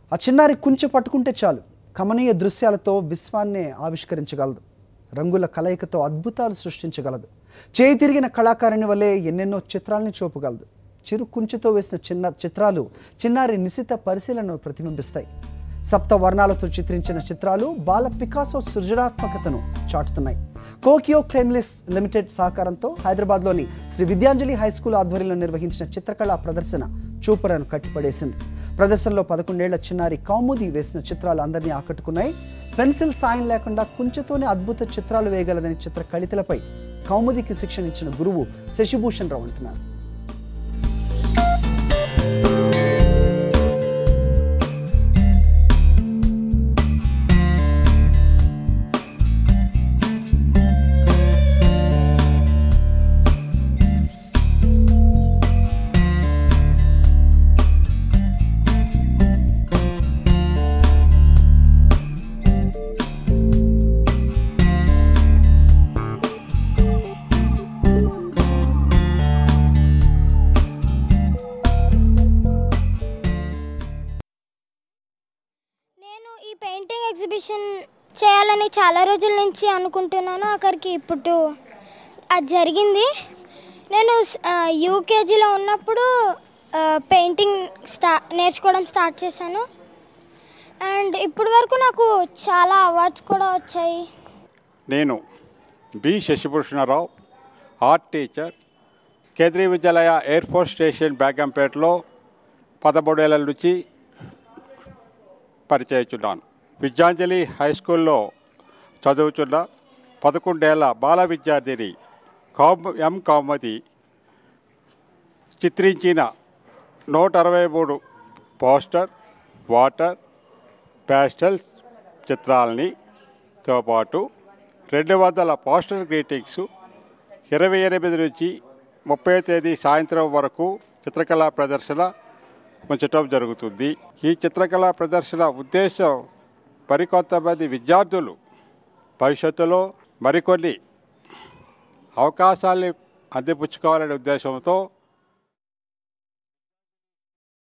ఆ చిన్నారి కుంచె పట్టుకుంటే చాలు కమనీయ దృశ్యాలతో విశ్వాన్నే ఆవిష్కరించగలదు రంగుల కలయికతో అద్భుతాలు సృష్టించగలదు చేయి తిరిగిన కళాకారుని వల్లే ఎన్నెన్నో చిత్రాల్ని చూపగలదు చిరు కుంచెతో వేసిన చిన్న చిత్రాలు చిన్నారి నిశిత పరిశీలనను ప్రతిబింబిస్తాయి సప్త వర్ణాలతో చిత్రించిన చిత్రాలు బాల పికాసో సృజనాత్మకతను చాటుతున్నాయి కోకియో క్లెయిమ్లెస్ లిమిటెడ్ సహకారంతో హైదరాబాద్లోని శ్రీ విద్యాంజలి హై స్కూల్ ఆధ్వర్యంలో నిర్వహించిన చిత్రకళా ప్రదర్శన చూపరను కట్టిపడేసింది ప్రదర్శనలో పదకొండేళ్ల చిన్నారి కౌముది వేసిన చిత్రాలు అందరినీ ఆకట్టుకున్నాయి పెన్సిల్ సాయం లేకుండా కుంచెతోనే అద్భుత చిత్రాలు వేయగలదని చిత్ర కళితలపై కౌముదికి శిక్షణ ఇచ్చిన గురువు శశిభూషణ్ రావు అంటున్నారు నేను ఈ పెయింటింగ్ ఎగ్జిబిషన్ చేయాలని చాలా రోజుల నుంచి అనుకుంటున్నాను అక్కడికి ఇప్పుడు అది జరిగింది నేను యూకేజీలో ఉన్నప్పుడు ఆ, పెయింటింగ్ స్టా నేర్చుకోవడం స్టార్ట్ చేశాను అండ్ ఇప్పటి వరకు నాకు చాలా అవార్డ్స్ కూడా వచ్చాయి నేను B Sasibhushana Rao art teacher Kendriya Vidyalaya air force station బేగంపేటలో పదమూడేళ్ల నుంచి పరిచయించున్నాను విద్యాంజలి హై స్కూల్లో చదువుతున్న పదకొండేళ్ల బాల విద్యార్థిని కౌమ ఎం కౌమది చిత్రించిన నూట అరవై మూడు పోస్టర్ వాటర్ ప్యాస్టల్స్ చిత్రాలని తో పాటు రెండు వందల పోస్టర్ గ్రీటింగ్స్ ఇరవై ఎనిమిది నుంచి ముప్పై తేదీ సాయంత్రం వరకు చిత్రకళా ప్రదర్శన ఉంచటం జరుగుతుంది ఈ చిత్రకళా ప్రదర్శన ఉద్దేశం మరికొంతమంది విద్యార్థులు భవిష్యత్తులో మరికొన్ని అవకాశాల్ని అందిపుచ్చుకోవాలనే ఉద్దేశంతో